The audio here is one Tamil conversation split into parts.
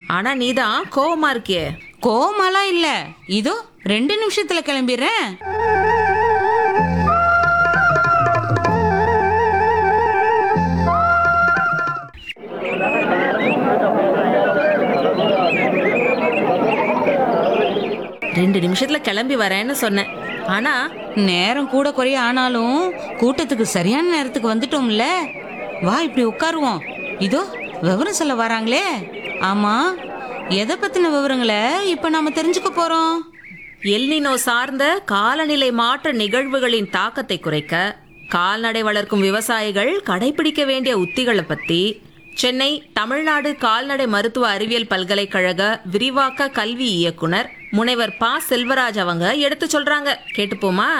ஆனா நீதான் கோவமா இருக்கியே கோமாலாம் இல்ல இதோ ரெண்டு நிமிஷத்துல கிளம்பிடுறேன் ரெண்டு நிமிஷத்துல கிளம்பி வரேன்னு சொன்னேன் ஆனா நேரம் கூட குறைய ஆனாலும் கூட்டத்துக்கு சரியான நேரத்துக்கு வந்துட்டோம்ல வா இப்படி உட்காருவோம் இதோ விவரம் சொல்ல வராங்களே ஆமா எதை பத்தின விவரங்களை இப்ப நாம தெரிஞ்சுக்க போறோம் எல்னினோ சார்ந்த காலநிலை மாற்ற நிகழ்வுகளின் தாக்கத்தை குறைக்க கால்நடை வளர்க்கும் விவசாயிகள் கடைபிடிக்க வேண்டிய உத்திகளை பத்தி சென்னை தமிழ்நாடு கால்நடை மருத்துவ அறிவியல் பல்கலைக்கழக விரிவாக்க கல்வி இயக்குனர் முனைவர் பா செல்வராஜ் அவங்க எடுத்து சொல்றாங்க கேட்டுப்போமா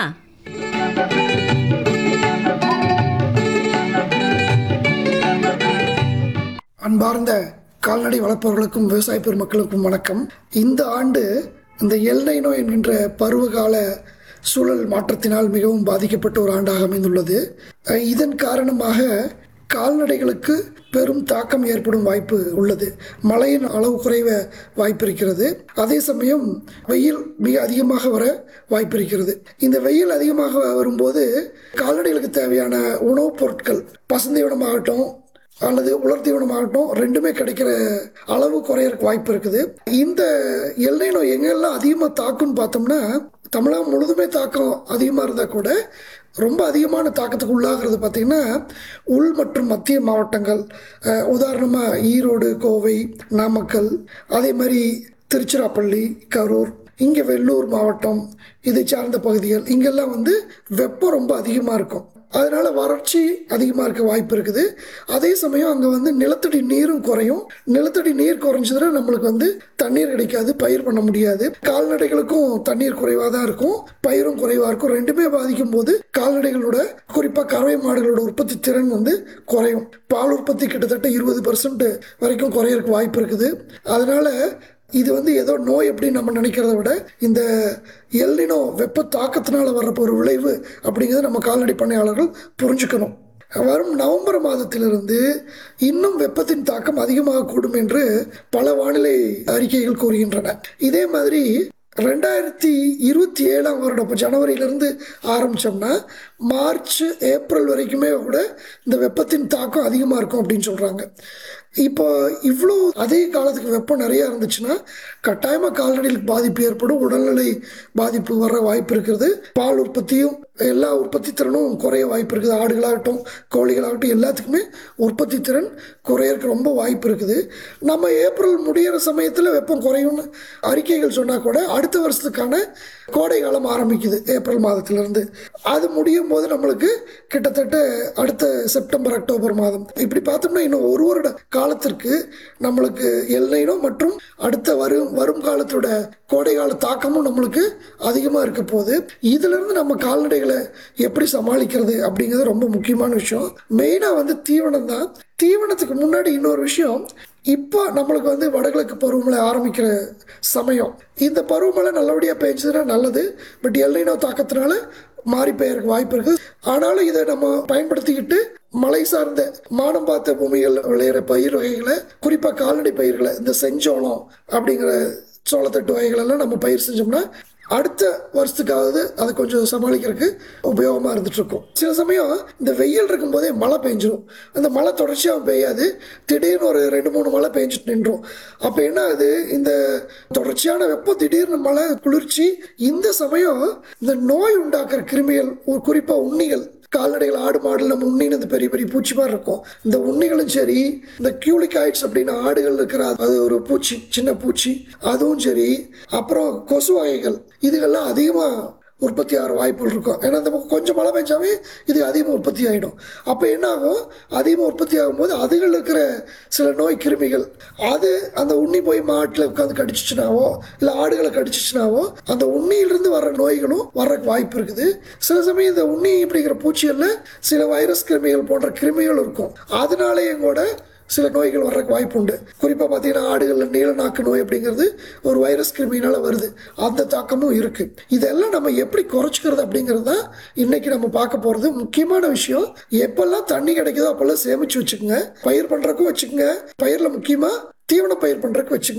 அன்பார்ந்த கால்நடை வளர்ப்பவர்களுக்கும் விவசாய பெருமக்களுக்கும் வணக்கம் இந்த ஆண்டு இந்த எல்னைனோ என்கின்ற பருவகால சூழல் மாற்றத்தினால் மிகவும் பாதிக்கப்பட்ட ஒரு ஆண்டாக அமைந்துள்ளது அஹ் இதன் காரணமாக கால்நடைகளுக்கு பெரும் தாக்கம் ஏற்படும் வாய்ப்பு உள்ளது மழையின் அளவு குறைவ வாய்ப்பு இருக்கிறது அதே சமயம் வெயில் மிக அதிகமாக வர வாய்ப்பு இருக்கிறது இந்த வெயில் அதிகமாக வரும்போது கால்நடைகளுக்கு தேவையான உணவுப் பொருட்கள் பசுந்தை உணமாகட்டும் அல்லது உலர் தீவனமாகட்டும் ரெண்டுமே கிடைக்கிற அளவு குறையறதுக்கு வாய்ப்பு இருக்குது இந்த எல்லை நோய் எங்கெல்லாம் அதிகமாக தாக்கும்னு பார்த்தோம்னா தமிழகம் முழுதுமே தாக்கம் அதிகமாக இருந்தால் கூட ரொம்ப அதிகமான தாக்கத்துக்கு உள்ளாகிறது பார்த்திங்கன்னா உள் மற்றும் மத்திய மாவட்டங்கள் அஹ், உதாரணமா ஈரோடு கோவை நாமக்கல் அதே மாதிரி திருச்சிராப்பள்ளி கரூர் இங்கே வெள்ளூர் மாவட்டம் இதை சார்ந்த பகுதிகள் இங்கெல்லாம் வந்து வெப்பம் ரொம்ப அதிகமாக இருக்கும் அதனால வறட்சி அதிகமாக இருக்க வாய்ப்பு இருக்குது அதே சமயம் அங்கே வந்து நிலத்தடி நீரும் குறையும் நிலத்தடி நீர் குறைஞ்சதுன்னா நம்மளுக்கு வந்து தண்ணீர் கிடைக்காது பயிர் பண்ண முடியாது கால்நடைகளுக்கும் தண்ணீர் குறைவாக தான் இருக்கும் பயிரும் குறைவாக இருக்கும் ரெண்டுமே பாதிக்கும் போது கால்நடைகளோட குறிப்பாக கறவை மாடுகளோட உற்பத்தி திறன் வந்து குறையும் பால் உற்பத்தி கிட்டத்தட்ட இருபது பர்சன்ட் வரைக்கும் குறையறதுக்கு வாய்ப்பு இருக்குது அதனால இது வந்து ஏதோ நோய் அப்படின்னு நம்ம நினைக்கிறத விட இந்த எல்லினோ வெப்ப தாக்கத்தினால வர்ற ஒரு விளைவு அப்படிங்கிறத நம்ம கால்நடை பண்ணையாளர்கள் புரிஞ்சுக்கணும் வரும் நவம்பர் மாதத்திலிருந்து இன்னும் வெப்பத்தின் தாக்கம் அதிகமாக கூடும் என்று பல வானிலை அறிக்கைகள் கூறுகின்றன இதே மாதிரி ரெண்டாயிரத்தி இருபத்தி ஏழாம் வருடம் இப்போ ஜனவரியிலேருந்து ஆரம்பித்தோம்னா மார்ச் ஏப்ரல் வரைக்குமே கூட இந்த வெப்பத்தின் தாக்கம் அதிகமாக இருக்கும் அப்படின்னு சொல்கிறாங்க இப்போ இவ்வளோ அதே காலத்துக்கு வெப்பம் நிறையா இருந்துச்சுன்னா கட்டாயமாக கால்நடைகளுக்கு பாதிப்பு ஏற்படும் உடல்நிலை பாதிப்பு வர வாய்ப்பு இருக்கிறது பால் உற்பத்தியும் எல்லா உற்பத்தி திறனும் குறைய வாய்ப்பு இருக்குது ஆடுகளாகட்டும் கோழிகளாகட்டும் எல்லாத்துக்குமே உற்பத்தி திறன் குறையறதுக்கு ரொம்ப வாய்ப்பு இருக்குது நம்ம ஏப்ரல் முடியிற சமயத்தில் வெப்பம் குறையும்னு அறிக்கைகள் சொன்னால் கூட அடுத்த வருஷத்துக்கான கோடை காலம் ஆரம்பிக்குது ஏப்ரல் மாதத்திலிருந்து அது முடியும் போது நம்மளுக்கு கிட்டத்தட்ட அடுத்த செப்டம்பர் அக்டோபர் மாதம் இப்படி பார்த்தோம்னா இன்னும் ஒரு வருட காலத்திற்கு நம்மளுக்கு எல்லைனோ மற்றும் அடுத்த வரும் வரும் காலத்தோட கோடை கால தாக்கமும் நம்மளுக்கு அதிகமாக இருக்க போகுது இதிலிருந்து நம்ம கால்நடைகளை எப்படி சமாளிக்கிறது அப்படிங்கிறது ரொம்ப முக்கியமான விஷயம் மெயினாக வந்து தீவனம் தான் தீவனத்துக்கு முன்னாடி இன்னொரு விஷயம் இப்போ நம்மளுக்கு வந்து வடகிழக்கு பருவமழை ஆரம்பிக்கிற சமயம் இந்த பருவமழை நல்லபடியாக பெஞ்சதுன்னா நல்லது பட் எல்லைனோ தாக்கத்தினால மாறி பெயருக்கு வாய்ப்பு இருக்குது ஆனாலும் இதை நம்ம பயன்படுத்திக்கிட்டு மலை சார்ந்த மானம் பார்த்த பூமிகள் விளையிற பயிர் வகைகளை குறிப்பாக கால்நடை பயிர்களை இந்த செஞ்சோளம் அப்படிங்கிற சோளத்தட்டு வகைகள் எல்லாம் நம்ம பயிர் செஞ்சோம்னா அடுத்த வருஷத்துக்காவது அதை கொஞ்சம் சமாளிக்கிறதுக்கு உபயோகமாக இருந்துட்டு இருக்கும் சில சமயம் இந்த வெயில் இருக்கும்போதே மழை பெஞ்சிரும் அந்த மழை தொடர்ச்சியாக பெய்யாது திடீர்னு ஒரு ரெண்டு மூணு மழை பெஞ்சிட்டு நின்றும் அப்போ என்ன ஆகுது இந்த தொடர்ச்சியான வெப்பம் திடீர்னு மழை குளிர்ச்சி இந்த சமயம் இந்த நோய் உண்டாக்குற கிருமிகள் குறிப்பாக உண்ணிகள் கால்நடைகள் ஆடு மாடுல நம்ம உண்ணின்னு இந்த பெரிய பெரிய பூச்சி மாதிரி இருக்கும் இந்த உண்ணிகளும் சரி இந்த கியூலிக் ஆயிட்ஸ் அப்படின்னு ஆடுகள் இருக்கிற அது ஒரு பூச்சி சின்ன பூச்சி அதுவும் சரி அப்புறம் கொசு வகைகள் இதுகள்லாம் அதிகமாக உற்பத்தி ஆகிற வாய்ப்புகள் இருக்கும் ஏன்னா இந்த பக்கம் கொஞ்சம் மழை பெஞ்சாவே இது அதிகமாக உற்பத்தி ஆகிடும் அப்போ என்ன ஆகும் அதிகமாக உற்பத்தி ஆகும்போது அதுகள் இருக்கிற சில நோய் கிருமிகள் அது அந்த உண்ணி போய் மாட்டில் உட்காந்து கடிச்சிச்சுனாவோ இல்லை ஆடுகளை கடிச்சிச்சுனாவோ அந்த உண்ணியிலிருந்து வர்ற நோய்களும் வர்றதுக்கு வாய்ப்பு இருக்குது சில சமயம் இந்த உண்ணி அப்படிங்கிற பூச்சிகளில் சில வைரஸ் கிருமிகள் போன்ற கிருமிகள் இருக்கும் அதனாலேயும் கூட சில நோய்கள் வர்றதுக்கு வாய்ப்பு உண்டு குறிப்பாக பார்த்தீங்கன்னா ஆடுகளில் நீலநாக்கு நோய் அப்படிங்கிறது ஒரு வைரஸ் கிருமியினால வருது அந்த தாக்கமும் இருக்கு இதெல்லாம் நம்ம எப்படி குறைச்சிக்கிறது அப்படிங்கிறது தான் இன்னைக்கு நம்ம பார்க்க போகிறது முக்கியமான விஷயம் எப்பெல்லாம் தண்ணி கிடைக்குதோ அப்பெல்லாம் சேமிச்சு வச்சுக்கோங்க பயிர் பண்ணுறதுக்கும் வச்சுக்கோங்க பயிரில் முக்கியமாக தீவன பயிர் பண்ணுறதுக்கு வச்சுக்கோங்க